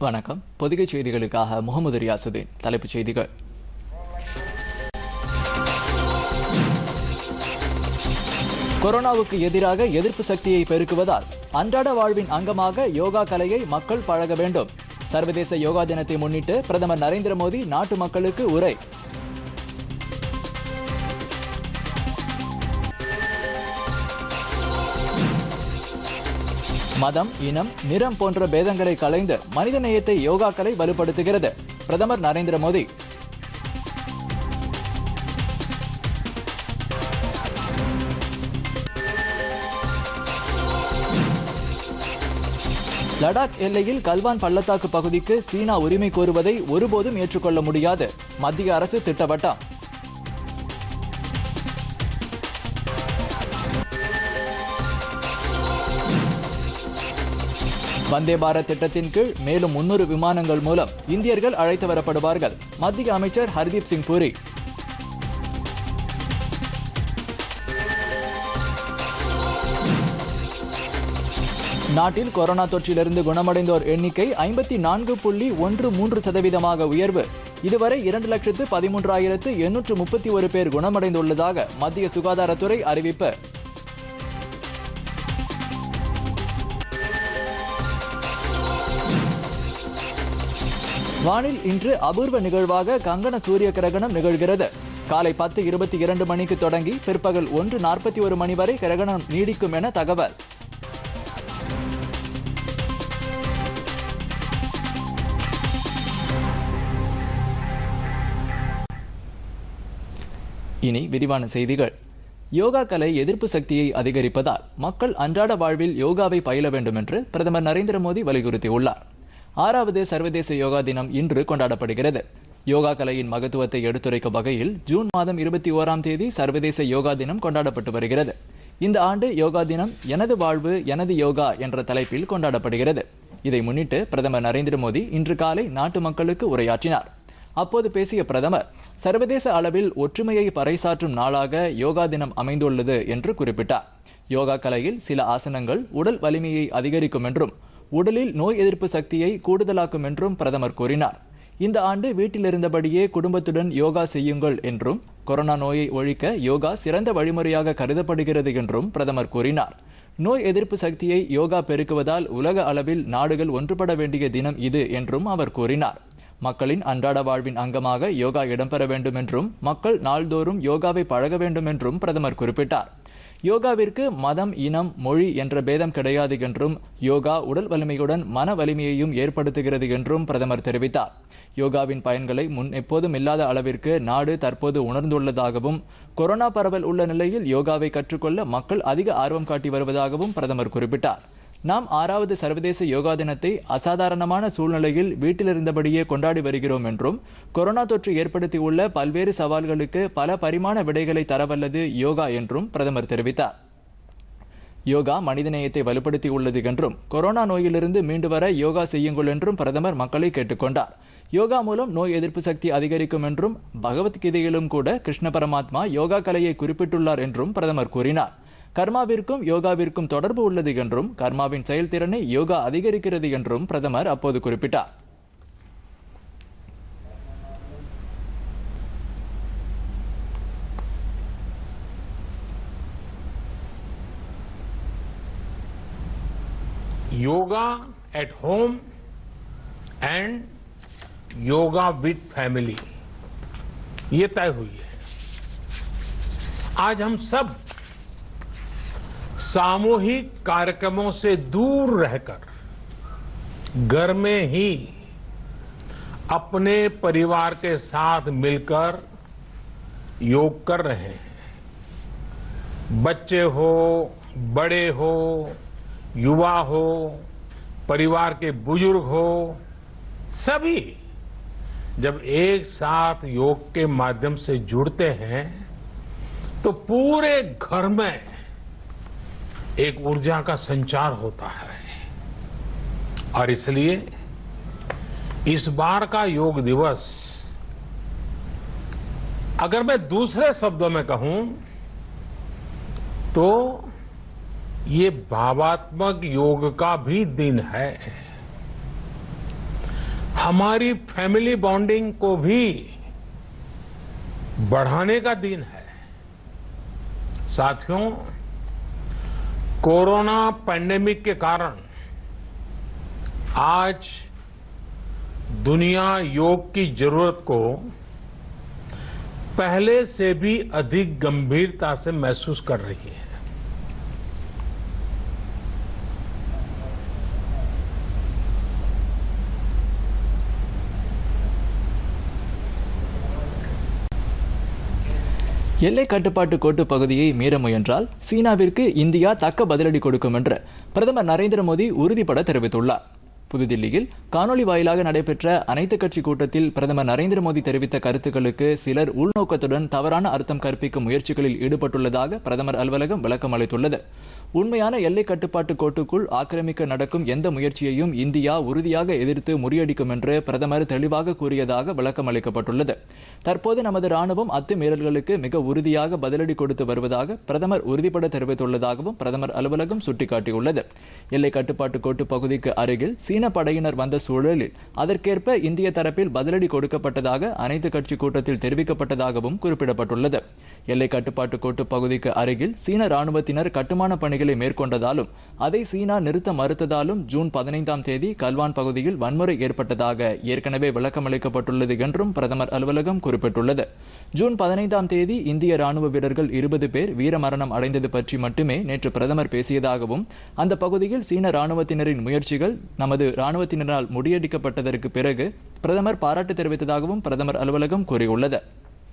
வணக்கம் பொதிகை செய்திகளுக்காக முகமது ரியாசுதீன் தலைப்புச் செய்திகள் கொரோனாவுக்கு எதிராக எதிர்ப்பு சக்தியை பெருக்குவதால் அன்றாட வாழ்வின் அங்கமாக யோகா கலையை மக்கள் பழக வேண்டும் சர்வதேச யோகா தினத்தை முன்னிட்டு பிரதமர் நரேந்திர மோடி நாட்டு மக்களுக்கு உரை மதம் இனம் நிறம் போன்ற பேதங்களை களைந்து மனித நேயத்தை யோகா கலை வலுப்படுத்துகிறது பிரதமர் நரேந்திர மோடி லடாக் எல்லையில் கல்வான் பள்ளத்தாக்கு பகுதிக்கு சீனா உரிமை கோருவதை ஒருபோதும் ஏற்றுக்கொள்ள முடியாது மத்திய அரசு திட்டவட்டம் வந்தே பாரத் திட்டத்தின் கீழ் மேலும் முன்னூறு விமானங்கள் மூலம் இந்தியர்கள் அழைத்து வரப்படுவார்கள் மத்திய அமைச்சர் ஹர்தீப் சிங் பூரி நாட்டில் கொரோனா தொற்றிலிருந்து குணமடைந்தோர் எண்ணிக்கை ஐம்பத்தி நான்கு புள்ளி ஒன்று மூன்று சதவீதமாக உயர்வு இதுவரை இரண்டு லட்சத்து பதிமூன்றாயிரத்து எண்ணூற்று முப்பத்தி ஒரு பேர் குணமடைந்துள்ளதாக மத்திய சுகாதாரத்துறை அறிவிப்பு வானில் இன்று அபூர்வ நிகழ்வாக கங்கண சூரிய கிரகணம் நிகழ்கிறது காலை பத்து இருபத்தி இரண்டு மணிக்கு தொடங்கி பிற்பகல் ஒன்று நாற்பத்தி ஒரு மணி வரை கிரகணம் நீடிக்கும் என தகவல் இனி விரிவான செய்திகள் யோகா கலை எதிர்ப்பு சக்தியை அதிகரிப்பதால் மக்கள் அன்றாட வாழ்வில் யோகாவை பயில வேண்டும் என்று பிரதமர் நரேந்திர மோடி வலியுறுத்தியுள்ளார் ஆறாவது சர்வதேச யோகா தினம் இன்று கொண்டாடப்படுகிறது யோகா கலையின் மகத்துவத்தை எடுத்துரைக்கும் வகையில் ஜூன் மாதம் இருபத்தி ஓராம் தேதி சர்வதேச யோகா தினம் கொண்டாடப்பட்டு வருகிறது இந்த ஆண்டு யோகா தினம் எனது வாழ்வு எனது யோகா என்ற தலைப்பில் கொண்டாடப்படுகிறது இதை முன்னிட்டு பிரதமர் நரேந்திர மோடி இன்று காலை நாட்டு மக்களுக்கு உரையாற்றினார் அப்போது பேசிய பிரதமர் சர்வதேச அளவில் ஒற்றுமையை பறைசாற்றும் நாளாக யோகா தினம் அமைந்துள்ளது என்று குறிப்பிட்டார் யோகா கலையில் சில ஆசனங்கள் உடல் வலிமையை அதிகரிக்கும் என்றும் உடலில் நோய் எதிர்ப்பு சக்தியை கூடுதலாக்கும் என்றும் பிரதமர் கூறினார் இந்த ஆண்டு வீட்டிலிருந்தபடியே குடும்பத்துடன் யோகா செய்யுங்கள் என்றும் கொரோனா நோயை ஒழிக்க யோகா சிறந்த வழிமுறையாக கருதப்படுகிறது என்றும் பிரதமர் கூறினார் நோய் எதிர்ப்பு சக்தியை யோகா பெருக்குவதால் உலக அளவில் நாடுகள் ஒன்றுபட வேண்டிய தினம் இது என்றும் அவர் கூறினார் மக்களின் அன்றாட வாழ்வின் அங்கமாக யோகா இடம்பெற வேண்டும் என்றும் மக்கள் நாள்தோறும் யோகாவை பழக வேண்டும் என்றும் பிரதமர் குறிப்பிட்டார் யோகாவிற்கு மதம் இனம் மொழி என்ற பேதம் கிடையாது என்றும் யோகா உடல் வலிமையுடன் மன வலிமையையும் ஏற்படுத்துகிறது என்றும் பிரதமர் தெரிவித்தார் யோகாவின் பயன்களை முன் எப்போதும் இல்லாத அளவிற்கு நாடு தற்போது உணர்ந்துள்ளதாகவும் கொரோனா பரவல் உள்ள நிலையில் யோகாவை கற்றுக்கொள்ள மக்கள் அதிக ஆர்வம் காட்டி வருவதாகவும் பிரதமர் குறிப்பிட்டார் நாம் ஆறாவது சர்வதேச யோகா தினத்தை அசாதாரணமான சூழ்நிலையில் வீட்டிலிருந்தபடியே கொண்டாடி வருகிறோம் என்றும் கொரோனா தொற்று ஏற்படுத்தியுள்ள பல்வேறு சவால்களுக்கு பல பரிமாண விடைகளை தரவல்லது யோகா என்றும் பிரதமர் தெரிவித்தார் யோகா மனிதநேயத்தை வலுப்படுத்தியுள்ளது என்றும் கொரோனா நோயிலிருந்து மீண்டு வர யோகா செய்யுங்கள் என்றும் பிரதமர் மக்களை கேட்டுக்கொண்டார் யோகா மூலம் நோய் எதிர்ப்பு சக்தி அதிகரிக்கும் என்றும் பகவத்கீதையிலும் கூட கிருஷ்ண பரமாத்மா யோகா கலையை குறிப்பிட்டுள்ளார் என்றும் பிரதமர் கூறினார் கர்மாவிற்கும் யோகாவிற்கும் தொடர்பு உள்ளது என்றும் கர்மாவின் செயல்திறனை யோகா அதிகரிக்கிறது என்றும் பிரதமர் அப்போது குறிப்பிட்டார் yoga at home and yoga with family ये तय हुई है आज हम सब सामूहिक कार्यक्रमों से दूर रहकर घर में ही अपने परिवार के साथ मिलकर योग कर रहे हैं बच्चे हो बड़े हो युवा हो परिवार के बुजुर्ग हो सभी जब एक साथ योग के माध्यम से जुड़ते हैं तो पूरे घर में एक ऊर्जा का संचार होता है और इसलिए इस बार का योग दिवस अगर मैं दूसरे शब्दों में कहूं तो ये भावात्मक योग का भी दिन है हमारी फैमिली बॉन्डिंग को भी बढ़ाने का दिन है साथियों कोरोना पैंडेमिक के कारण आज दुनिया योग की जरूरत को पहले से भी अधिक गंभीरता से महसूस कर रही है எல்லை கட்டுப்பாட்டு கோட்டு பகுதியை மீற முயன்றால் சீனாவிற்கு இந்தியா தக்க பதிலடி கொடுக்கும் என்று பிரதமர் நரேந்திர மோடி உறுதிபட தெரிவித்துள்ளார் புதுதில்லியில் காணொலி வாயிலாக நடைபெற்ற அனைத்து கட்சி கூட்டத்தில் பிரதமர் நரேந்திர மோடி தெரிவித்த கருத்துக்களுக்கு சிலர் உள்நோக்கத்துடன் தவறான அர்த்தம் கற்பிக்கும் முயற்சிகளில் ஈடுபட்டுள்ளதாக பிரதமர் அலுவலகம் விளக்கம் அளித்துள்ளது உண்மையான எல்லை கட்டுப்பாட்டு கோட்டுக்குள் ஆக்கிரமிக்க நடக்கும் எந்த முயற்சியையும் இந்தியா உறுதியாக எதிர்த்து முறியடிக்கும் என்று பிரதமர் தெளிவாக கூறியதாக விளக்கம் அளிக்கப்பட்டுள்ளது தற்போது நமது ராணுவம் அத்துமீறல்களுக்கு மிக உறுதியாக பதிலடி கொடுத்து வருவதாக பிரதமர் உறுதிபட தெரிவித்துள்ளதாகவும் பிரதமர் அலுவலகம் சுட்டிக்காட்டியுள்ளது எல்லை கட்டுப்பாட்டு கோட்டு பகுதிக்கு அருகில் சீன படையினர் வந்த சூழலில் அதற்கேற்ப இந்திய தரப்பில் பதிலடி கொடுக்கப்பட்டதாக அனைத்து கட்சி கூட்டத்தில் தெரிவிக்கப்பட்டதாகவும் குறிப்பிடப்பட்டுள்ளது எல்லை கட்டுப்பாட்டு கோட்டு பகுதிக்கு அருகில் சீன ராணுவத்தினர் கட்டுமான பணிகளை மேற்கொண்டதாலும் அதை சீனா நிறுத்த மறுத்ததாலும் ஜூன் பதினைந்தாம் தேதி கல்வான் பகுதியில் வன்முறை ஏற்பட்டதாக ஏற்கனவே விளக்கமளிக்கப்பட்டுள்ளது என்றும் பிரதமர் அலுவலகம் குறிப்பிட்டுள்ளது ஜூன் பதினைந்தாம் தேதி இந்திய ராணுவ வீரர்கள் இருபது பேர் வீரமரணம் அடைந்தது பற்றி மட்டுமே நேற்று பிரதமர் பேசியதாகவும் அந்த பகுதியில் சீன ராணுவத்தினரின் முயற்சிகள் நமது ராணுவத்தினரால் முறியடிக்கப்பட்டதற்கு பிறகு பிரதமர் பாராட்டு தெரிவித்ததாகவும் பிரதமர் அலுவலகம் கூறியுள்ளது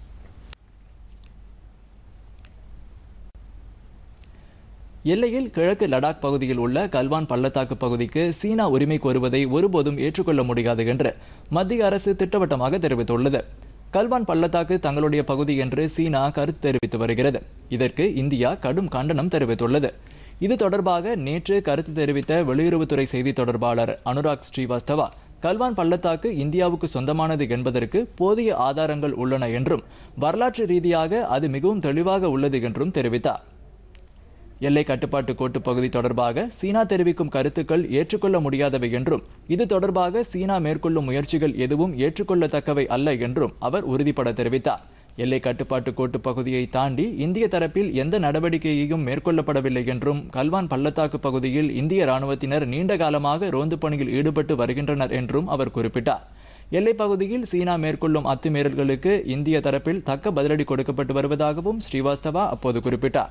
எல்லையில் கிழக்கு லடாக் பகுதியில் உள்ள கல்வான் பள்ளத்தாக்கு பகுதிக்கு சீனா உரிமை கோருவதை ஒருபோதும் ஏற்றுக்கொள்ள முடியாது என்று மத்திய அரசு திட்டவட்டமாக தெரிவித்துள்ளது கல்வான் பள்ளத்தாக்கு தங்களுடைய பகுதி என்று சீனா கருத்து தெரிவித்து வருகிறது இதற்கு இந்தியா கடும் கண்டனம் தெரிவித்துள்ளது இது தொடர்பாக நேற்று கருத்து தெரிவித்த வெளியுறவுத்துறை செய்தி தொடர்பாளர் அனுராக் ஸ்ரீவாஸ்தவா கல்வான் பள்ளத்தாக்கு இந்தியாவுக்கு சொந்தமானது என்பதற்கு போதிய ஆதாரங்கள் உள்ளன என்றும் வரலாற்று ரீதியாக அது மிகவும் தெளிவாக உள்ளது என்றும் தெரிவித்தார் எல்லை கட்டுப்பாட்டு கோட்டு பகுதி தொடர்பாக சீனா தெரிவிக்கும் கருத்துக்கள் ஏற்றுக்கொள்ள முடியாதவை என்றும் இது தொடர்பாக சீனா மேற்கொள்ளும் முயற்சிகள் எதுவும் ஏற்றுக்கொள்ளத்தக்கவை அல்ல என்றும் அவர் உறுதிபட தெரிவித்தார் எல்லை கட்டுப்பாட்டு கோட்டு பகுதியை தாண்டி இந்திய தரப்பில் எந்த நடவடிக்கையையும் மேற்கொள்ளப்படவில்லை என்றும் கல்வான் பள்ளத்தாக்கு பகுதியில் இந்திய ராணுவத்தினர் நீண்ட காலமாக ரோந்து பணியில் ஈடுபட்டு வருகின்றனர் என்றும் அவர் குறிப்பிட்டார் எல்லைப் பகுதியில் சீனா மேற்கொள்ளும் அத்துமீறல்களுக்கு இந்திய தரப்பில் தக்க பதிலடி கொடுக்கப்பட்டு வருவதாகவும் ஸ்ரீவாஸ்தவா அப்போது குறிப்பிட்டார்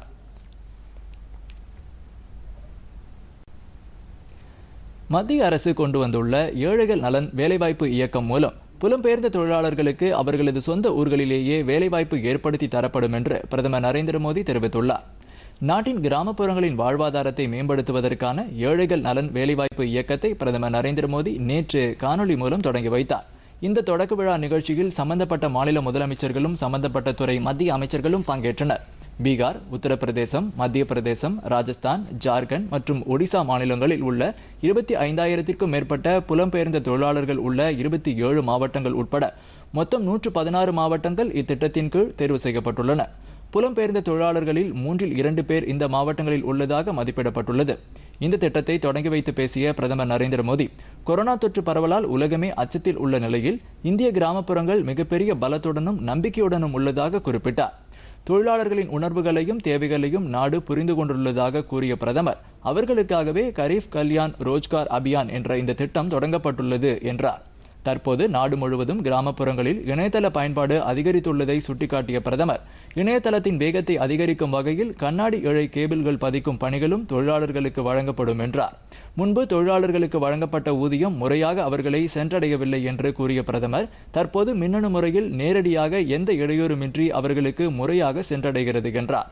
மத்திய அரசு கொண்டு வந்துள்ள ஏழைகள் நலன் வேலைவாய்ப்பு இயக்கம் மூலம் புலம்பெயர்ந்த தொழிலாளர்களுக்கு அவர்களது சொந்த ஊர்களிலேயே வேலைவாய்ப்பு ஏற்படுத்தி தரப்படும் என்று பிரதமர் நரேந்திர மோடி தெரிவித்துள்ளார் நாட்டின் கிராமப்புறங்களின் வாழ்வாதாரத்தை மேம்படுத்துவதற்கான ஏழைகள் நலன் வேலைவாய்ப்பு இயக்கத்தை பிரதமர் நரேந்திர மோடி நேற்று காணொலி மூலம் தொடங்கி வைத்தார் இந்த தொடக்க விழா நிகழ்ச்சியில் சம்பந்தப்பட்ட மாநில முதலமைச்சர்களும் சம்பந்தப்பட்ட துறை மத்திய அமைச்சர்களும் பங்கேற்றனர் பீகார் உத்தரப்பிரதேசம் மத்திய பிரதேசம் ராஜஸ்தான் ஜார்க்கண்ட் மற்றும் ஒடிசா மாநிலங்களில் உள்ள இருபத்தி ஐந்தாயிரத்திற்கும் மேற்பட்ட புலம்பெயர்ந்த தொழிலாளர்கள் உள்ள இருபத்தி ஏழு மாவட்டங்கள் உட்பட மொத்தம் நூற்று பதினாறு மாவட்டங்கள் இத்திட்டத்தின் கீழ் தேர்வு செய்யப்பட்டுள்ளன புலம்பெயர்ந்த தொழிலாளர்களில் மூன்றில் இரண்டு பேர் இந்த மாவட்டங்களில் உள்ளதாக மதிப்பிடப்பட்டுள்ளது இந்த திட்டத்தை தொடங்கி வைத்து பேசிய பிரதமர் நரேந்திர மோடி கொரோனா தொற்று பரவலால் உலகமே அச்சத்தில் உள்ள நிலையில் இந்திய கிராமப்புறங்கள் மிகப்பெரிய பலத்துடனும் நம்பிக்கையுடனும் உள்ளதாக குறிப்பிட்டார் தொழிலாளர்களின் உணர்வுகளையும் தேவைகளையும் நாடு புரிந்து கொண்டுள்ளதாக கூறிய பிரதமர் அவர்களுக்காகவே கரீப் கல்யாண் ரோஜ்கார் அபியான் என்ற இந்த திட்டம் தொடங்கப்பட்டுள்ளது என்றார் தற்போது நாடு முழுவதும் கிராமப்புறங்களில் இணையதள பயன்பாடு அதிகரித்துள்ளதை சுட்டிக்காட்டிய பிரதமர் இணையதளத்தின் வேகத்தை அதிகரிக்கும் வகையில் கண்ணாடி இழை கேபிள்கள் பதிக்கும் பணிகளும் தொழிலாளர்களுக்கு வழங்கப்படும் என்றார் முன்பு தொழிலாளர்களுக்கு வழங்கப்பட்ட ஊதியம் முறையாக அவர்களை சென்றடையவில்லை என்று கூறிய பிரதமர் தற்போது மின்னணு முறையில் நேரடியாக எந்த இடையூறுமின்றி அவர்களுக்கு முறையாக சென்றடைகிறது என்றார்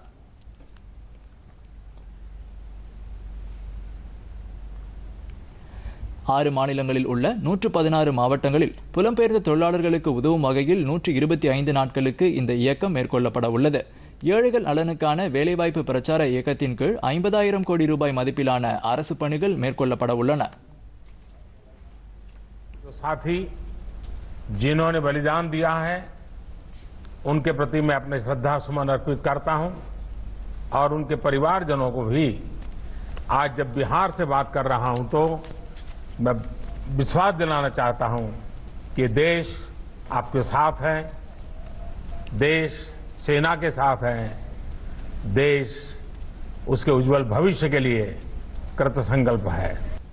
ஆறு மாநிலங்களில் உள்ள நூற்று பதினாறு மாவட்டங்களில் புலம்பெயர்ந்த தொழிலாளர்களுக்கு உதவும் வகையில் நூற்று இருபத்தி ஐந்து நாட்களுக்கு இந்த இயக்கம் மேற்கொள்ளப்பட உள்ளது ஏழைகள் நலனுக்கான வேலைவாய்ப்பு பிரச்சார இயக்கத்தின் கீழ் ஐம்பதாயிரம் கோடி ரூபாய் மதிப்பிலான அரசு பணிகள் மேற்கொள்ளப்பட உள்ளன जो साथी जिन्होंने बलिदान दिया है उनके प्रति मैं अपने श्रद्धा सुमन अर्पित करता हूं और उनके परिवारजनों को भी आज जब बिहार से बात कर रहा हूं तो मैं विश्वास दिलाना चाहता हूं कि देश आपके साथ है देश सेना के साथ है देश उसके उज्जवल भविष्य के लिए कृत संकल्प है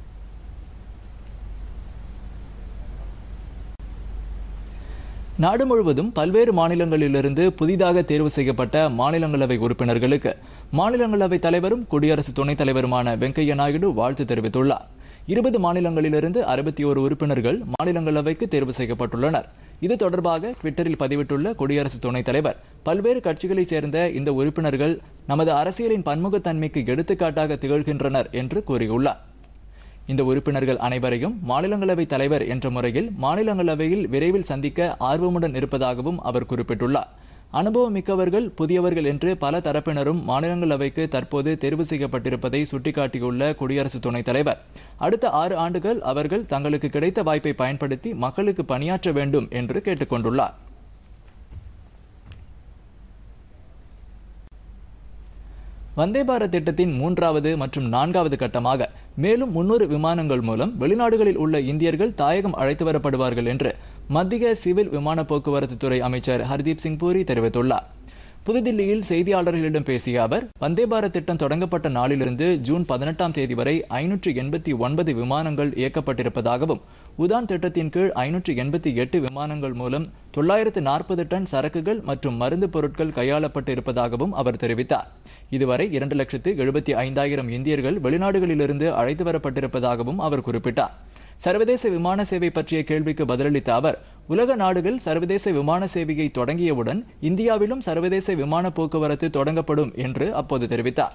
நாடு முழுவதும் பல்வேறு மாநிலங்களிலிருந்து புதிதாக தேர்வு செய்யப்பட்ட மாநிலங்களவை உறுப்பினர்களுக்கு மாநிலங்களவை தலைவரும் குடியரசு துணைத் தலைவருமான வெங்கையா நாயுடு வாழ்த்து தெரிவித்துள்ளார் இருபது மாநிலங்களிலிருந்து அறுபத்தி ஓரு உறுப்பினர்கள் மாநிலங்களவைக்கு தேர்வு செய்யப்பட்டுள்ளனர் இது தொடர்பாக ட்விட்டரில் பதிவிட்டுள்ள குடியரசு துணைத் தலைவர் பல்வேறு கட்சிகளைச் சேர்ந்த இந்த உறுப்பினர்கள் நமது அரசியலின் பன்முகத்தன்மைக்கு எடுத்துக்காட்டாக திகழ்கின்றனர் என்று கூறியுள்ளார் இந்த உறுப்பினர்கள் அனைவரையும் மாநிலங்களவை தலைவர் என்ற முறையில் மாநிலங்களவையில் விரைவில் சந்திக்க ஆர்வமுடன் இருப்பதாகவும் அவர் குறிப்பிட்டுள்ளார் அனுபவம் மிக்கவர்கள் புதியவர்கள் என்று பல தரப்பினரும் மாநிலங்களவைக்கு தற்போது தேர்வு செய்யப்பட்டிருப்பதை சுட்டிக்காட்டியுள்ள குடியரசு துணைத் தலைவர் அடுத்த ஆறு ஆண்டுகள் அவர்கள் தங்களுக்கு கிடைத்த வாய்ப்பை பயன்படுத்தி மக்களுக்கு பணியாற்ற வேண்டும் என்று கேட்டுக்கொண்டுள்ளார் வந்தே பாரத் திட்டத்தின் மூன்றாவது மற்றும் நான்காவது கட்டமாக மேலும் முன்னூறு விமானங்கள் மூலம் வெளிநாடுகளில் உள்ள இந்தியர்கள் தாயகம் அழைத்து வரப்படுவார்கள் என்று மத்திய சிவில் விமான போக்குவரத்து துறை அமைச்சர் ஹர்தீப் சிங் பூரி தெரிவித்துள்ளார் புதுதில்லியில் செய்தியாளர்களிடம் பேசிய அவர் வந்தே பாரத் திட்டம் தொடங்கப்பட்ட நாளிலிருந்து ஜூன் பதினெட்டாம் தேதி வரை ஐநூற்று எண்பத்தி ஒன்பது விமானங்கள் இயக்கப்பட்டிருப்பதாகவும் உதான் திட்டத்தின் கீழ் ஐநூற்று எண்பத்தி எட்டு விமானங்கள் மூலம் தொள்ளாயிரத்து நாற்பது டன் சரக்குகள் மற்றும் மருந்து பொருட்கள் கையாளப்பட்டு இருப்பதாகவும் அவர் தெரிவித்தார் இதுவரை இரண்டு லட்சத்து எழுபத்தி ஐந்தாயிரம் இந்தியர்கள் வெளிநாடுகளிலிருந்து அழைத்து வரப்பட்டிருப்பதாகவும் அவர் குறிப்பிட்டார் சர்வதேச விமான சேவை பற்றிய கேள்விக்கு பதிலளித்த அவர் உலக நாடுகள் சர்வதேச விமான சேவையை தொடங்கியவுடன் இந்தியாவிலும் சர்வதேச விமான போக்குவரத்து தொடங்கப்படும் என்று அப்போது தெரிவித்தார்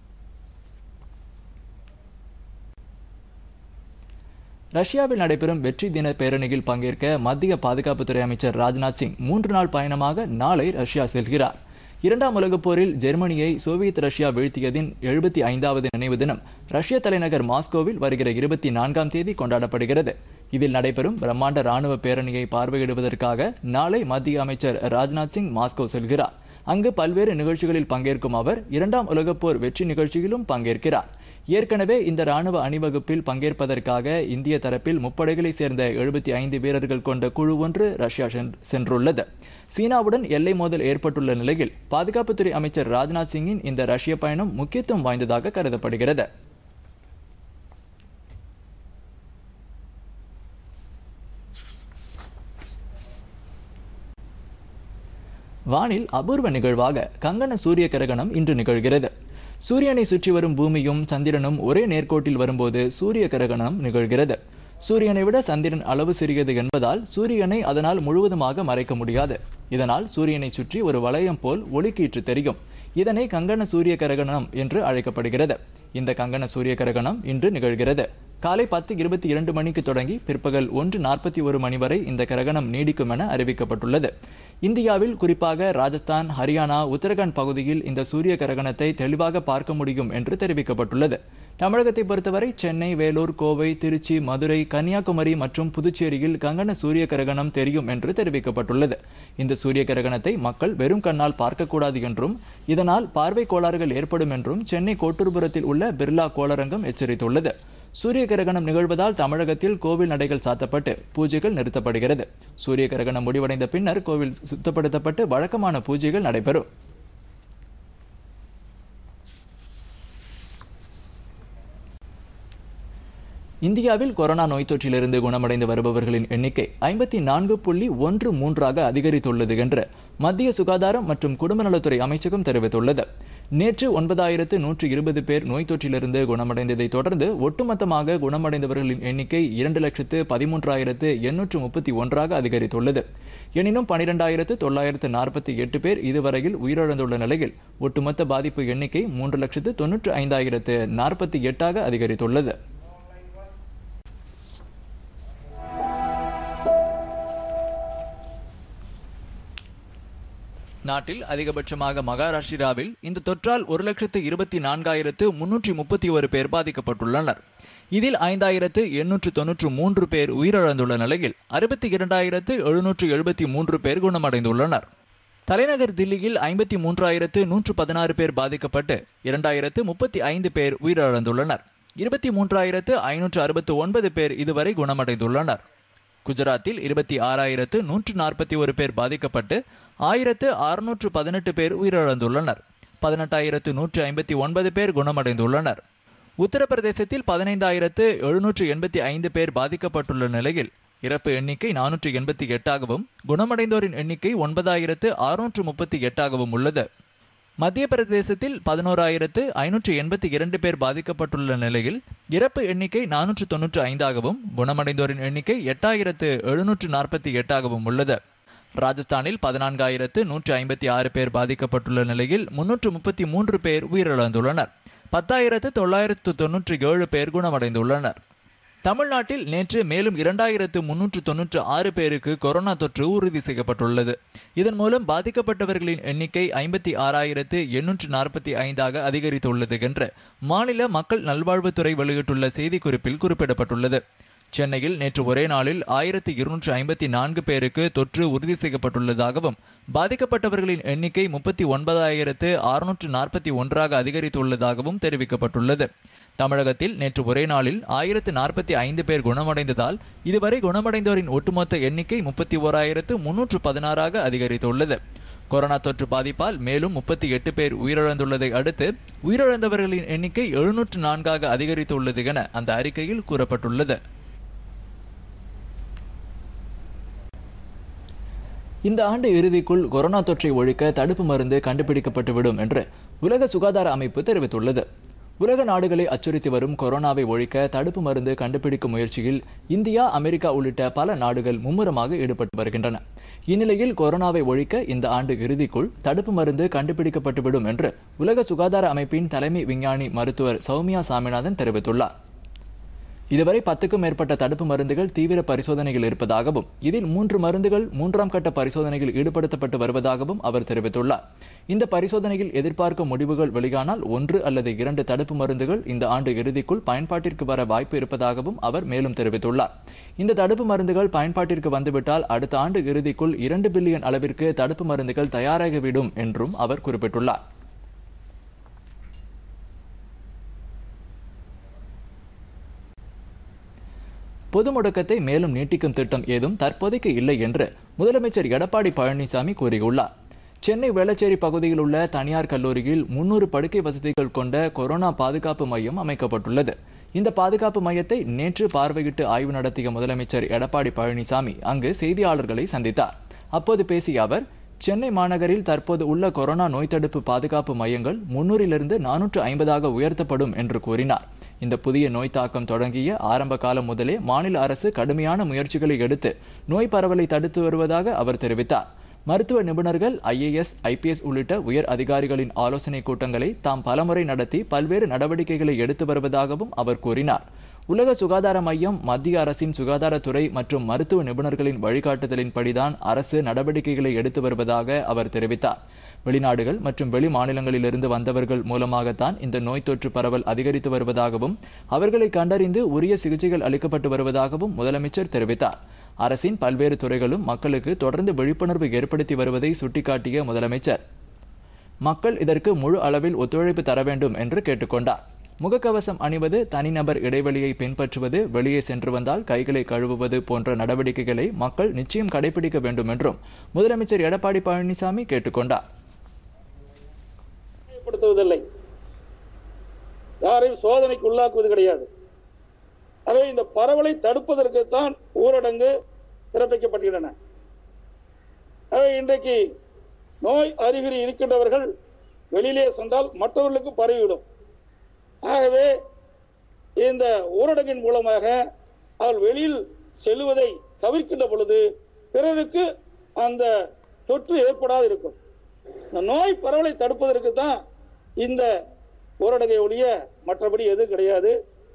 ரஷ்யாவில் நடைபெறும் வெற்றி தின பேரணியில் பங்கேற்க மத்திய பாதுகாப்புத்துறை அமைச்சர் ராஜ்நாத் சிங் மூன்று நாள் பயணமாக நாளை ரஷ்யா செல்கிறார் இரண்டாம் உலகப் போரில் ஜெர்மனியை சோவியத் ரஷ்யா வீழ்த்தியதின் எழுபத்தி ஐந்தாவது நினைவு தினம் ரஷ்ய தலைநகர் மாஸ்கோவில் வருகிற இருபத்தி நான்காம் தேதி கொண்டாடப்படுகிறது இதில் நடைபெறும் பிரம்மாண்ட ராணுவ பேரணியை பார்வையிடுவதற்காக நாளை மத்திய அமைச்சர் ராஜ்நாத் சிங் மாஸ்கோ செல்கிறார் அங்கு பல்வேறு நிகழ்ச்சிகளில் பங்கேற்கும் அவர் இரண்டாம் உலகப் போர் வெற்றி நிகழ்ச்சியிலும் பங்கேற்கிறார் ஏற்கனவே இந்த ராணுவ அணிவகுப்பில் பங்கேற்பதற்காக இந்திய தரப்பில் முப்படைகளைச் சேர்ந்த எழுபத்தி ஐந்து வீரர்கள் கொண்ட குழு ஒன்று ரஷ்யா சென்- சென்றுள்ளது சீனாவுடன் எல்லை மோதல் ஏற்பட்டுள்ள நிலையில் பாதுகாப்புத்துறை அமைச்சர் ராஜ்நாத் சிங்கின் இந்த ரஷ்ய பயணம் முக்கியத்துவம் வாய்ந்ததாக கருதப்படுகிறது வானில் அபூர்வ நிகழ்வாக கங்கண சூரிய கிரகணம் இன்று நிகழ்கிறது சூரியனை சுற்றி வரும் பூமியும் சந்திரனும் ஒரே நேர்கோட்டில் வரும்போது சூரிய கிரகணம் நிகழ்கிறது சூரியனை விட சந்திரன் அளவு சிறியது என்பதால் சூரியனை அதனால் முழுவதுமாக மறைக்க முடியாது இதனால் சூரியனை சுற்றி ஒரு வளையம் போல் ஒளிக்கீற்று தெரியும் இதனை கங்கண சூரிய கிரகணம் என்று அழைக்கப்படுகிறது இந்த கங்கண சூரிய கிரகணம் இன்று நிகழ்கிறது காலை பத்து இருபத்தி இரண்டு மணிக்கு தொடங்கி பிற்பகல் ஒன்று நாற்பத்தி ஒரு மணி வரை இந்த கிரகணம் நீடிக்கும் என அறிவிக்கப்பட்டுள்ளது இந்தியாவில் குறிப்பாக ராஜஸ்தான் ஹரியானா உத்தரகாண்ட் பகுதியில் இந்த சூரிய கிரகணத்தை தெளிவாக பார்க்க முடியும் என்று தெரிவிக்கப்பட்டுள்ளது தமிழகத்தை பொறுத்தவரை சென்னை வேலூர் கோவை திருச்சி மதுரை கன்னியாகுமரி மற்றும் புதுச்சேரியில் கங்கண சூரிய கிரகணம் தெரியும் என்று தெரிவிக்கப்பட்டுள்ளது இந்த சூரிய கிரகணத்தை மக்கள் வெறும் கண்ணால் பார்க்கக்கூடாது என்றும் இதனால் பார்வை கோளாறுகள் ஏற்படும் என்றும் சென்னை கோட்டூர்புரத்தில் உள்ள பிர்லா கோளரங்கம் எச்சரித்துள்ளது சூரிய கிரகணம் நிகழ்வதால் தமிழகத்தில் கோவில் நடைகள் சாத்தப்பட்டு பூஜைகள் நிறுத்தப்படுகிறது சூரிய கிரகணம் முடிவடைந்த பின்னர் கோவில் சுத்தப்படுத்தப்பட்டு வழக்கமான பூஜைகள் நடைபெறும் இந்தியாவில் கொரோனா நோய் தொற்றிலிருந்து குணமடைந்து வருபவர்களின் எண்ணிக்கை ஐம்பத்தி நான்கு புள்ளி ஒன்று மூன்றாக அதிகரித்துள்ளது என்று மத்திய சுகாதாரம் மற்றும் குடும்ப நலத்துறை அமைச்சகம் தெரிவித்துள்ளது நேற்று ஒன்பதாயிரத்து நூற்று இருபது பேர் நோய் தொற்றிலிருந்து குணமடைந்ததை தொடர்ந்து ஒட்டுமொத்தமாக குணமடைந்தவர்களின் எண்ணிக்கை இரண்டு லட்சத்து பதிமூன்றாயிரத்து எண்ணூற்று முப்பத்தி ஒன்றாக அதிகரித்துள்ளது எனினும் பனிரெண்டாயிரத்து தொள்ளாயிரத்து நாற்பத்தி எட்டு பேர் இதுவரையில் உயிரிழந்துள்ள நிலையில் ஒட்டுமொத்த பாதிப்பு எண்ணிக்கை மூன்று லட்சத்து தொன்னூற்று ஐந்தாயிரத்து நாற்பத்தி எட்டாக அதிகரித்துள்ளது நாட்டில் அதிகபட்சமாக மகாராஷ்டிராவில் இந்த தொற்றால் ஒரு லட்சத்து இருபத்தி நான்காயிரத்து முன்னூற்றி முப்பத்தி ஒரு பேர் பாதிக்கப்பட்டுள்ளனர் இதில் ஐந்தாயிரத்து எண்ணூற்று தொன்னூற்று மூன்று பேர் உயிரிழந்துள்ள நிலையில் அறுபத்தி இரண்டாயிரத்து எழுநூற்று எழுபத்தி மூன்று பேர் குணமடைந்துள்ளனர் தலைநகர் தில்லியில் ஐம்பத்தி மூன்றாயிரத்து நூற்று பதினாறு பேர் பாதிக்கப்பட்டு இரண்டாயிரத்து முப்பத்தி ஐந்து பேர் உயிரிழந்துள்ளனர் இருபத்தி மூன்றாயிரத்து ஐநூற்று அறுபத்து ஒன்பது பேர் இதுவரை குணமடைந்துள்ளனர் குஜராத்தில் இருபத்தி ஆறாயிரத்து நூற்று நாற்பத்தி ஒரு பேர் பாதிக்கப்பட்டு ஆயிரத்து அறுநூற்று பதினெட்டு பேர் உயிரிழந்துள்ளனர் பதினெட்டாயிரத்து நூற்று ஐம்பத்தி ஒன்பது பேர் குணமடைந்துள்ளனர் உத்தரப்பிரதேசத்தில் பதினைந்தாயிரத்து எழுநூற்று எண்பத்தி ஐந்து பேர் பாதிக்கப்பட்டுள்ள நிலையில் இறப்பு எண்ணிக்கை நானூற்று எண்பத்தி எட்டாகவும் குணமடைந்தோரின் எண்ணிக்கை ஒன்பதாயிரத்து அறுநூற்று முப்பத்தி எட்டாகவும் உள்ளது மத்திய பிரதேசத்தில் பதினோராயிரத்து ஐநூற்று எண்பத்தி இரண்டு பேர் பாதிக்கப்பட்டுள்ள நிலையில் இறப்பு எண்ணிக்கை நானூற்று தொன்னூற்று ஐந்தாகவும் குணமடைந்தோரின் எண்ணிக்கை எட்டாயிரத்து எழுநூற்று நாற்பத்தி எட்டாகவும் உள்ளது ராஜஸ்தானில் பதினான்காயிரத்து நூற்று ஐம்பத்தி ஆறு பேர் பாதிக்கப்பட்டுள்ள நிலையில் முன்னூற்று முப்பத்தி மூன்று பேர் உயிரிழந்துள்ளனர் பத்தாயிரத்து தொள்ளாயிரத்து தொன்னூற்றி ஏழு பேர் குணமடைந்துள்ளனர் தமிழ்நாட்டில் நேற்று மேலும் இரண்டாயிரத்து முன்னூற்று தொன்னூற்று ஆறு பேருக்கு கொரோனா தொற்று உறுதி செய்யப்பட்டுள்ளது இதன் மூலம் பாதிக்கப்பட்டவர்களின் எண்ணிக்கை ஐம்பத்தி ஆறாயிரத்து எண்ணூற்று நாற்பத்தி ஐந்தாக அதிகரித்துள்ளது என்று மாநில மக்கள் நல்வாழ்வுத்துறை வெளியிட்டுள்ள செய்திக்குறிப்பில் குறிப்பிடப்பட்டுள்ளது சென்னையில் நேற்று ஒரே நாளில் ஆயிரத்தி இருநூற்று ஐம்பத்தி நான்கு பேருக்கு தொற்று உறுதி செய்யப்பட்டுள்ளதாகவும் பாதிக்கப்பட்டவர்களின் எண்ணிக்கை முப்பத்தி ஒன்பதாயிரத்து அறுநூற்று நாற்பத்தி ஒன்றாக அதிகரித்துள்ளதாகவும் தெரிவிக்கப்பட்டுள்ளது தமிழகத்தில் நேற்று ஒரே நாளில் ஆயிரத்து நாற்பத்தி ஐந்து பேர் குணமடைந்ததால் இதுவரை குணமடைந்தோரின் ஒட்டுமொத்த எண்ணிக்கை முப்பத்தி ஓராயிரத்து முன்னூற்று பதினாறாக அதிகரித்துள்ளது கொரோனா தொற்று பாதிப்பால் மேலும் முப்பத்தி எட்டு பேர் உயிரிழந்துள்ளதை அடுத்து உயிரிழந்தவர்களின் எண்ணிக்கை எழுநூற்று நான்காக அதிகரித்துள்ளது என அந்த அறிக்கையில் கூறப்பட்டுள்ளது இந்த ஆண்டு இறுதிக்குள் கொரோனா தொற்றை ஒழிக்க தடுப்பு மருந்து கண்டுபிடிக்கப்பட்டுவிடும் என்று உலக சுகாதார அமைப்பு தெரிவித்துள்ளது உலக நாடுகளை அச்சுறுத்தி வரும் கொரோனாவை ஒழிக்க தடுப்பு மருந்து கண்டுபிடிக்கும் முயற்சியில் இந்தியா அமெரிக்கா உள்ளிட்ட பல நாடுகள் மும்முரமாக ஈடுபட்டு வருகின்றன இந்நிலையில் கொரோனாவை ஒழிக்க இந்த ஆண்டு இறுதிக்குள் தடுப்பு மருந்து கண்டுபிடிக்கப்பட்டுவிடும் என்று உலக சுகாதார அமைப்பின் தலைமை விஞ்ஞானி மருத்துவர் சௌமியா சாமிநாதன் தெரிவித்துள்ளார் இதுவரை பத்துக்கும் மேற்பட்ட தடுப்பு மருந்துகள் தீவிர பரிசோதனையில் இருப்பதாகவும் இதில் மூன்று மருந்துகள் மூன்றாம் கட்ட பரிசோதனையில் ஈடுபடுத்தப்பட்டு வருவதாகவும் அவர் தெரிவித்துள்ளார் இந்த பரிசோதனையில் எதிர்பார்க்கும் முடிவுகள் வெளியானால் ஒன்று அல்லது இரண்டு தடுப்பு மருந்துகள் இந்த ஆண்டு இறுதிக்குள் பயன்பாட்டிற்கு வர வாய்ப்பு இருப்பதாகவும் அவர் மேலும் தெரிவித்துள்ளார் இந்த தடுப்பு மருந்துகள் பயன்பாட்டிற்கு வந்துவிட்டால் அடுத்த ஆண்டு இறுதிக்குள் இரண்டு பில்லியன் அளவிற்கு தடுப்பு மருந்துகள் தயாராகிவிடும் என்றும் அவர் குறிப்பிட்டுள்ளார் பொது முடக்கத்தை மேலும் நீட்டிக்கும் திட்டம் ஏதும் தற்போதைக்கு இல்லை என்று முதலமைச்சர் எடப்பாடி பழனிசாமி கூறியுள்ளார் சென்னை வேளச்சேரி பகுதியில் உள்ள தனியார் கல்லூரியில் முன்னூறு படுக்கை வசதிகள் கொண்ட கொரோனா பாதுகாப்பு மையம் அமைக்கப்பட்டுள்ளது இந்த பாதுகாப்பு மையத்தை நேற்று பார்வையிட்டு ஆய்வு நடத்திய முதலமைச்சர் எடப்பாடி பழனிசாமி அங்கு செய்தியாளர்களை சந்தித்தார் அப்போது பேசிய அவர் சென்னை மாநகரில் தற்போது உள்ள கொரோனா நோய் தடுப்பு பாதுகாப்பு மையங்கள் முன்னூறிலிருந்து நானூற்று ஐம்பதாக உயர்த்தப்படும் என்று கூறினார் இந்த புதிய நோய் தாக்கம் தொடங்கிய ஆரம்ப காலம் முதலே மாநில அரசு கடுமையான முயற்சிகளை எடுத்து நோய் பரவலை தடுத்து வருவதாக அவர் தெரிவித்தார் மருத்துவ நிபுணர்கள் ஐஏஎஸ் ஐபிஎஸ் உள்ளிட்ட உயர் அதிகாரிகளின் ஆலோசனை கூட்டங்களை தாம் பலமுறை நடத்தி பல்வேறு நடவடிக்கைகளை எடுத்து வருவதாகவும் அவர் கூறினார் உலக சுகாதார மையம் மத்திய அரசின் சுகாதாரத்துறை மற்றும் மருத்துவ நிபுணர்களின் வழிகாட்டுதலின்படிதான் அரசு நடவடிக்கைகளை எடுத்து வருவதாக அவர் தெரிவித்தார் வெளிநாடுகள் மற்றும் வெளி மாநிலங்களிலிருந்து வந்தவர்கள் மூலமாகத்தான் இந்த நோய் தொற்று பரவல் அதிகரித்து வருவதாகவும் அவர்களை கண்டறிந்து உரிய சிகிச்சைகள் அளிக்கப்பட்டு வருவதாகவும் முதலமைச்சர் தெரிவித்தார் அரசின் பல்வேறு துறைகளும் மக்களுக்கு தொடர்ந்து விழிப்புணர்வு ஏற்படுத்தி வருவதை சுட்டிக்காட்டிய முதலமைச்சர் மக்கள் இதற்கு முழு அளவில் ஒத்துழைப்பு தர வேண்டும் என்று கேட்டுக்கொண்டார் முகக்கவசம் அணிவது தனிநபர் இடைவெளியை பின்பற்றுவது வெளியே சென்று வந்தால் கைகளை கழுவுவது போன்ற நடவடிக்கைகளை மக்கள் நிச்சயம் கடைபிடிக்க வேண்டும் என்றும் முதலமைச்சர் எடப்பாடி பழனிசாமி கேட்டுக்கொண்டார் படுத்துவதில்லை யாரையும் சோதனைக்கு உள்ளாக்குவது கிடையாது ஆகவே இந்த பரவலை தடுப்பதற்கு தான் ஊரடங்கு பிறப்பிக்கப்பட்டுள்ளன ஆகவே இன்றைக்கு நோய் அறிகுறி இருக்கின்றவர்கள் வெளியிலே சென்றால் மற்றவர்களுக்கு பரவிவிடும் ஆகவே இந்த ஊரடங்கின் மூலமாக அவள் வெளியில் செல்லுவதை தவிர்க்கின்ற பொழுது பிறருக்கு அந்த தொற்று ஏற்படாது இருக்கும் இந்த நோய் பரவலை தடுப்பதற்கு தான் இந்த ஊரடங்கை ஒழிய மற்றபடி எதுவும் கிடையாது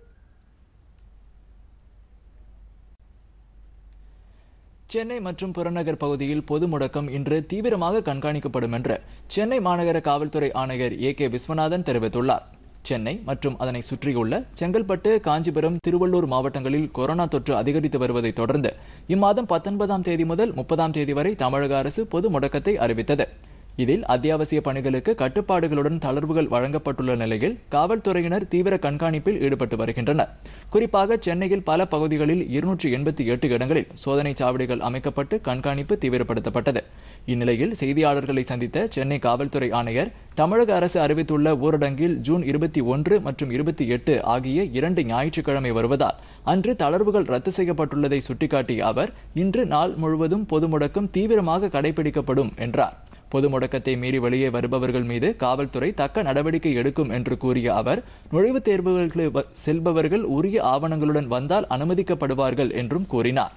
சென்னை மற்றும் புறநகர் பகுதியில் பொது முடக்கம் இன்று தீவிரமாக கண்காணிக்கப்படும் என்று சென்னை மாநகர காவல்துறை ஆணையர் ஏ கே விஸ்வநாதன் தெரிவித்துள்ளார் சென்னை மற்றும் அதனை சுற்றியுள்ள செங்கல்பட்டு காஞ்சிபுரம் திருவள்ளூர் மாவட்டங்களில் கொரோனா தொற்று அதிகரித்து வருவதை தொடர்ந்து இம்மாதம் பத்தொன்பதாம் தேதி முதல் முப்பதாம் தேதி வரை தமிழக அரசு பொது முடக்கத்தை அறிவித்தது இதில் அத்தியாவசிய பணிகளுக்கு கட்டுப்பாடுகளுடன் தளர்வுகள் வழங்கப்பட்டுள்ள நிலையில் காவல்துறையினர் தீவிர கண்காணிப்பில் ஈடுபட்டு வருகின்றனர் குறிப்பாக சென்னையில் பல பகுதிகளில் இருநூற்றி எண்பத்தி எட்டு இடங்களில் சோதனை சாவடிகள் அமைக்கப்பட்டு கண்காணிப்பு தீவிரப்படுத்தப்பட்டது இந்நிலையில் செய்தியாளர்களை சந்தித்த சென்னை காவல்துறை ஆணையர் தமிழக அரசு அறிவித்துள்ள ஊரடங்கில் ஜூன் இருபத்தி ஒன்று மற்றும் இருபத்தி எட்டு ஆகிய இரண்டு ஞாயிற்றுக்கிழமை வருவதால் அன்று தளர்வுகள் ரத்து செய்யப்பட்டுள்ளதை சுட்டிக்காட்டிய அவர் இன்று நாள் முழுவதும் பொது முடக்கம் தீவிரமாக கடைபிடிக்கப்படும் என்றார் பொது முடக்கத்தை மீறி வெளியே வருபவர்கள் மீது காவல்துறை தக்க நடவடிக்கை எடுக்கும் என்று கூறிய அவர் நுழைவுத் தேர்வுகளுக்கு செல்பவர்கள் உரிய ஆவணங்களுடன் வந்தால் அனுமதிக்கப்படுவார்கள் என்றும் கூறினார்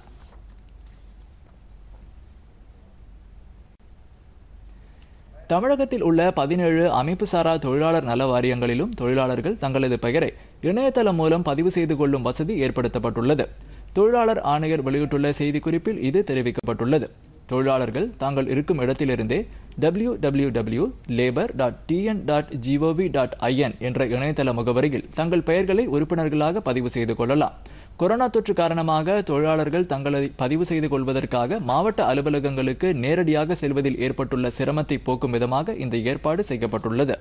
தமிழகத்தில் உள்ள பதினேழு அமைப்புசாரா தொழிலாளர் நல வாரியங்களிலும் தொழிலாளர்கள் தங்களது பெயரை இணையதளம் மூலம் பதிவு செய்து கொள்ளும் வசதி ஏற்படுத்தப்பட்டுள்ளது தொழிலாளர் ஆணையர் வெளியிட்டுள்ள செய்திக்குறிப்பில் இது தெரிவிக்கப்பட்டுள்ளது தொழிலாளர்கள் தாங்கள் இருக்கும் இடத்திலிருந்தே W W W labour dot TN dot GOV dot IN என்ற இணையதள முகவரியில் தங்கள் பெயர்களை உறுப்பினர்களாக பதிவு செய்து கொள்ளலாம் கொரோனா தொற்று காரணமாக தொழிலாளர்கள் தங்களை பதிவு செய்து கொள்வதற்காக மாவட்ட அலுவலகங்களுக்கு நேரடியாக செல்வதில் ஏற்பட்டுள்ள சிரமத்தை போக்கும் விதமாக இந்த ஏற்பாடு செய்யப்பட்டுள்ளது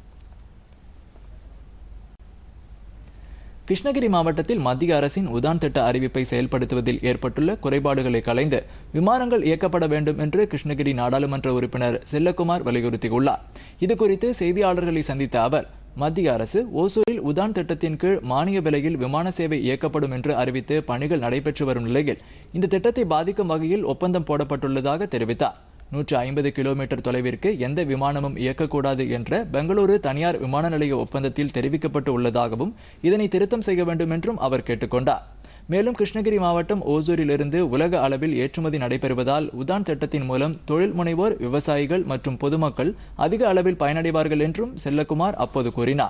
கிருஷ்ணகிரி மாவட்டத்தில் மத்திய அரசின் உதான் திட்ட அறிவிப்பை செயல்படுத்துவதில் ஏற்பட்டுள்ள குறைபாடுகளை களைந்து விமானங்கள் இயக்கப்பட வேண்டும் என்று கிருஷ்ணகிரி நாடாளுமன்ற உறுப்பினர் செல்லக்குமார் வலியுறுத்தியுள்ளார் இதுகுறித்து செய்தியாளர்களை சந்தித்த அவர் மத்திய அரசு ஓசூரில் உதான் திட்டத்தின் கீழ் மானிய விலையில் விமான சேவை இயக்கப்படும் என்று அறிவித்து பணிகள் நடைபெற்று வரும் நிலையில் இந்த திட்டத்தை பாதிக்கும் வகையில் ஒப்பந்தம் போடப்பட்டுள்ளதாக தெரிவித்தார் நூற்று ஐம்பது கிலோமீட்டர் தொலைவிற்கு எந்த விமானமும் இயக்கக்கூடாது என்ற பெங்களூரு தனியார் விமான நிலைய ஒப்பந்தத்தில் தெரிவிக்கப்பட்டு உள்ளதாகவும் இதனை திருத்தம் செய்ய வேண்டும் என்றும் அவர் கேட்டுக்கொண்டார் மேலும் கிருஷ்ணகிரி மாவட்டம் ஓசூரிலிருந்து உலக அளவில் ஏற்றுமதி நடைபெறுவதால் உதான் திட்டத்தின் மூலம் தொழில் முனைவோர் விவசாயிகள் மற்றும் பொதுமக்கள் அதிக அளவில் பயனடைவார்கள் என்றும் செல்லக்குமார் அப்போது கூறினார்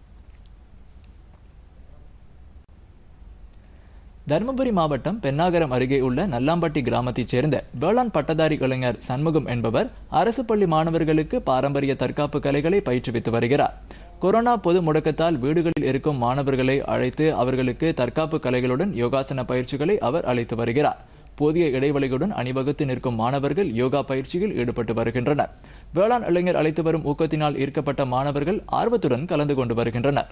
தருமபுரி மாவட்டம் பென்னாகரம் அருகே உள்ள நல்லாம்பட்டி கிராமத்தைச் சேர்ந்த வேளாண் பட்டதாரி இளைஞர் சண்முகம் என்பவர் அரசு பள்ளி மாணவர்களுக்கு பாரம்பரிய தற்காப்பு கலைகளை பயிற்றுவித்து வருகிறார் கொரோனா பொது முடக்கத்தால் வீடுகளில் இருக்கும் மாணவர்களை அழைத்து அவர்களுக்கு தற்காப்பு கலைகளுடன் யோகாசன பயிற்சிகளை அவர் அளித்து வருகிறார் போதிய இடைவெளியுடன் அணிவகுத்து நிற்கும் மாணவர்கள் யோகா பயிற்சியில் ஈடுபட்டு வருகின்றனர் வேளாண் இளைஞர் அளித்து வரும் ஊக்கத்தினால் ஈர்க்கப்பட்ட மாணவர்கள் ஆர்வத்துடன் கலந்து கொண்டு வருகின்றனர்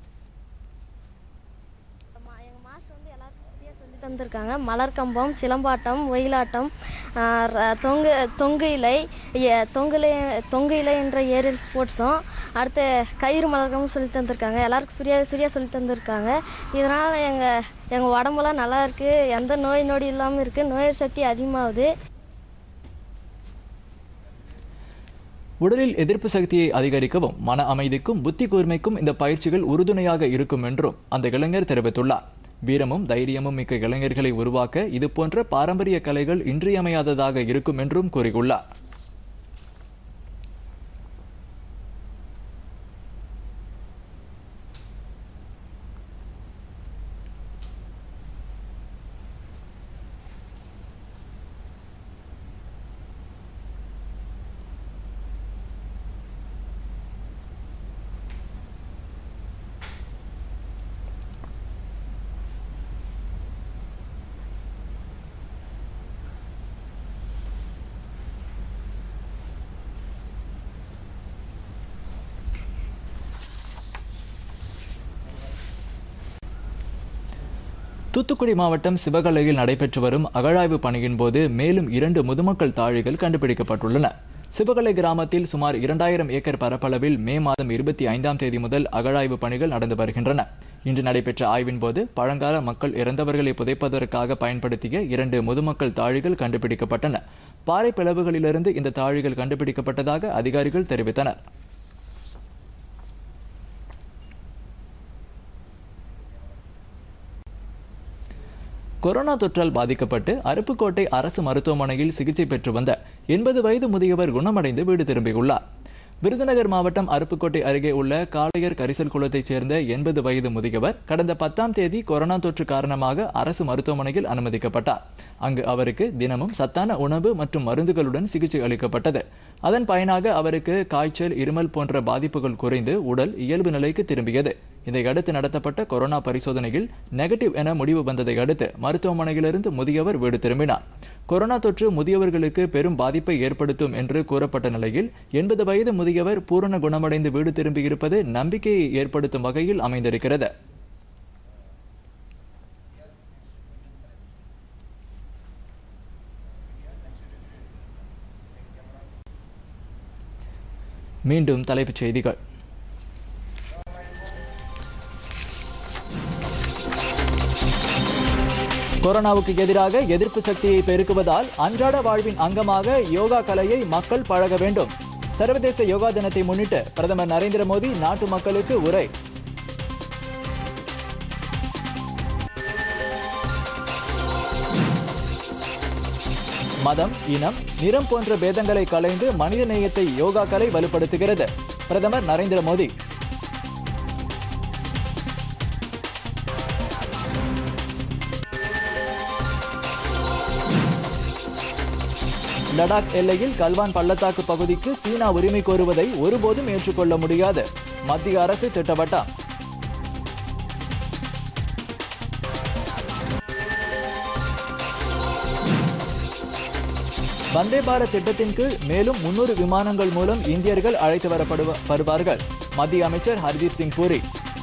மா- எங்க மாஸ்டர் வந்து எல்லாருக்கும் ஃப்ரீயாக சொல்லி தந்திருக்காங்க மலர்கம்பம் சிலம்பாட்டம் ஒயிலாட்டம் ஆஹ் ர- தொங்கு தொங்கு இலை எ- தொங்கு இலை தொங்கு இலை என்ற ஏரியல் ஸ்போர்ட்ஸும் அடுத்து கயிறு மலர்கமும் சொல்லி தந்திருக்காங்க எல்லாருக்கும் ஃப்ரீயாக ஃப்ரீயாக சொல்லி தந்திருக்காங்க இதனால் எங்கள் எங்கள் உடம்பெல்லாம் நல்லா இருக்குது எந்த நோய் நொடி இல்லாமல் இருக்குது நோய் சக்தி அதிகமாகுது உடலில் எதிர்ப்பு சக்தியை அதிகரிக்கவும் மன அமைதிக்கும் புத்தி கூர்மைக்கும் இந்த பயிற்சிகள் உறுதுணையாக இருக்கும் என்றும் அந்த இளைஞர் தெரிவித்துள்ளார் வீரமும் தைரியமும் மிக்க இளைஞர்களை உருவாக்க இதுபோன்ற பாரம்பரிய கலைகள் இன்றியமையாததாக இருக்கும் என்றும் கூறியுள்ளார் தூத்துக்குடி மாவட்டம் சிவகலையில் நடைபெற்று வரும் அகழாய்வு பணியின் போது மேலும் இரண்டு முதுமக்கள் தாழிகள் கண்டுபிடிக்கப்பட்டுள்ளன சிவகலை கிராமத்தில் சுமார் இரண்டாயிரம் ஏக்கர் பரப்பளவில் மே மாதம் இருபத்தி ஐந்தாம் தேதி முதல் அகழாய்வு பணிகள் நடந்து வருகின்றன இன்று நடைபெற்ற ஆய்வின் போது பழங்கால மக்கள் இறந்தவர்களை புதைப்பதற்காக பயன்படுத்திய இரண்டு முதுமக்கள் தாழிகள் கண்டுபிடிக்கப்பட்டன பாறை பிளவுகளிலிருந்து இந்த தாழிகள் கண்டுபிடிக்கப்பட்டதாக அதிகாரிகள் தெரிவித்தனர் கொரோனா தொற்றால் பாதிக்கப்பட்டு அருப்புக்கோட்டை அரசு மருத்துவமனையில் சிகிச்சை பெற்று வந்த எண்பது வயது முதியவர் குணமடைந்து வீடு திரும்பியுள்ளார் விருதுநகர் மாவட்டம் அருப்புக்கோட்டை அருகே உள்ள காளையர் கரிசல் குளத்தைச் சேர்ந்த எண்பது வயது முதியவர் கடந்த பத்தாம் தேதி கொரோனா தொற்று காரணமாக அரசு மருத்துவமனையில் அனுமதிக்கப்பட்டார் அங்கு அவருக்கு தினமும் சத்தான உணவு மற்றும் மருந்துகளுடன் சிகிச்சை அளிக்கப்பட்டது அதன் பயனாக அவருக்கு காய்ச்சல் இருமல் போன்ற பாதிப்புகள் குறைந்து உடல் இயல்பு நிலைக்கு திரும்பியது இதையடுத்து நடத்தப்பட்ட கொரோனா பரிசோதனையில் நெகட்டிவ் என முடிவு வந்ததை அடுத்து மருத்துவமனையிலிருந்து முதியவர் வீடு திரும்பினார் கொரோனா தொற்று முதியவர்களுக்கு பெரும் பாதிப்பை ஏற்படுத்தும் என்று கூறப்பட்ட நிலையில் எண்பது வயது முதியவர் பூரண குணமடைந்து வீடு திரும்பியிருப்பது நம்பிக்கையை ஏற்படுத்தும் வகையில் அமைந்திருக்கிறது மீண்டும் தலைப்புச் செய்திகள் கொரோனாவுக்கு எதிராக எதிர்ப்பு சக்தியை பெருக்குவதால் அன்றாட வாழ்வின் அங்கமாக யோகா கலையை மக்கள் பழக வேண்டும் சர்வதேச யோகா தினத்தை முன்னிட்டு பிரதமர் நரேந்திர மோடி நாட்டு மக்களுக்கு உரை மதம் இனம் நிறம் போன்ற பேதங்களை களைந்து மனித நேயத்தை யோகா கலை வலுப்படுத்துகிறது பிரதமர் நரேந்திர மோடி லடாக் எல்லையில் கல்வான் பள்ளத்தாக்கு பகுதிக்கு சீனா உரிமை கோருவதை ஒருபோதும் ஏற்றுக்கொள்ள முடியாது மத்திய அரசு திட்டவட்டம் வந்தே பாரத் திட்டத்தின் கீழ் மேலும் முன்னூறு விமானங்கள் மூலம் இந்தியர்கள் அழைத்து வரப்படுவ வருவார்கள் மத்திய அமைச்சர் ஹர்தீப் சிங் பூரி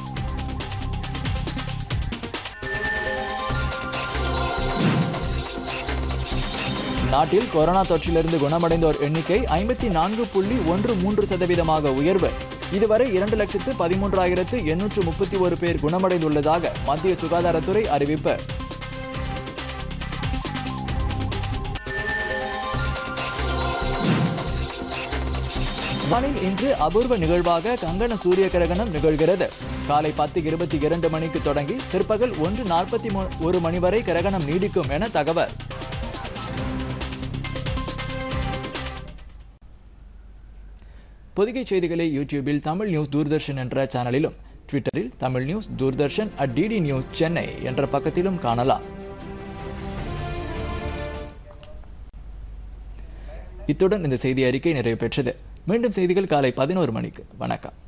நாட்டில் கொரோனா தொற்றிலிருந்து குணமடைந்தோர் எண்ணிக்கை ஐம்பத்தி நான்கு புள்ளி ஒன்று மூன்று சதவீதமாக உயர்வு இதுவரை இரண்டு லட்சத்து பதிமூன்றாயிரத்து எண்ணூற்று முப்பத்தி ஒரு பேர் குணமடைந்துள்ளதாக மத்திய சுகாதாரத்துறை அறிவிப்பு வானில் இன்று அபூர்வ நிகழ்வாக கங்கண சூரிய கிரகணம் நிகழ்கிறது காலை பத்து இருபத்தி இரண்டு மணிக்கு தொடங்கி பிற்பகல் ஒன்று நாற்பத்தி ஒரு மணி வரை கிரகணம் நீடிக்கும் என தகவல் பொதிகை செய்திகளை யூடியூபில் தமிழ் நியூஸ் தூர்தர்ஷன் என்ற சேனலிலும் ட்விட்டரில் Tamil news Doordarshan at DD news Chennai என்ற பக்கத்திலும் காணலாம் இத்துடன் இந்த செய்தி அறிக்கை நிறைவு பெற்றது மீண்டும் செய்திகள் காலை பதினோரு மணிக்கு வணக்கம்